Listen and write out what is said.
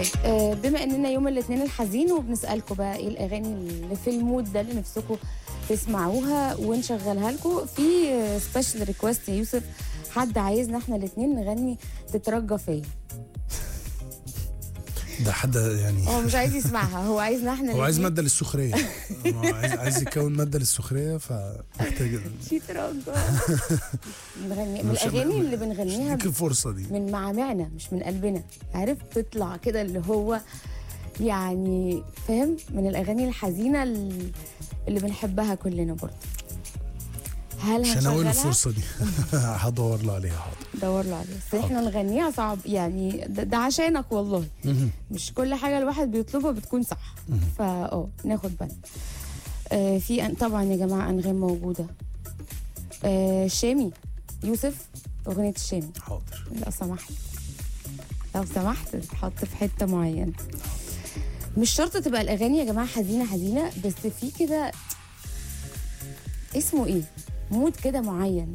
طيب آه، بما اننا يوم الاثنين الحزين وبنسالكم بقى ايه الاغاني اللي في المود ده اللي نفسكم تسمعوها ونشغلها لكم في سبيشال ريكويست يا يوسف حد عايزنا احنا الاثنين نغني تترجى فيا ده حد يعني هو مش عايز يسمعها هو عايزنا احنا هو عايز الاتنين ماده للسخريه هو عايز عايز يكون ماده للسخريه فمحتاج تترجى نغني من مش- الاغاني اللي بنغنيها اديك الفرصه دي من معامعنا مش من قلبنا عارف تطلع كده اللي هو يعني فاهم من الاغاني الحزينه ال- اللي بنحبها كلنا برضه هل مش هناول هنشغلها الفرصه دي هدور له عليها حاضر دور له عليها بس احنا نغنيها صعب يعني ده, ده عشانك والله مهم. مش كل حاجه الواحد بيطلبها بتكون صح فا اه ناخد بالنا آه في أن- طبعا يا جماعه انغام موجوده آه شامي يوسف اغنيه الشامي حاضر لو سمحت لو سمحت تتحط في حته معينه مش شرط تبقى الاغاني يا جماعه حزينه حزينه بس في كده اسمه ايه مود كده معين